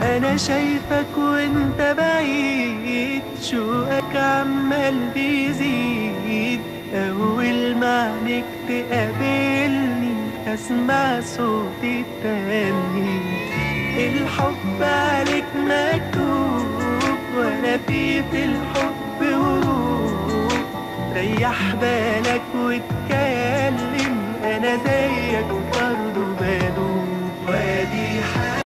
انا شايفك وانت بعيد شوقك عمال بيزيد اول ما عينيك تقابلني اسمع صوتي التاني الحب عليك مكتوب وانا في في الحب هروب ريح بالك واتكلم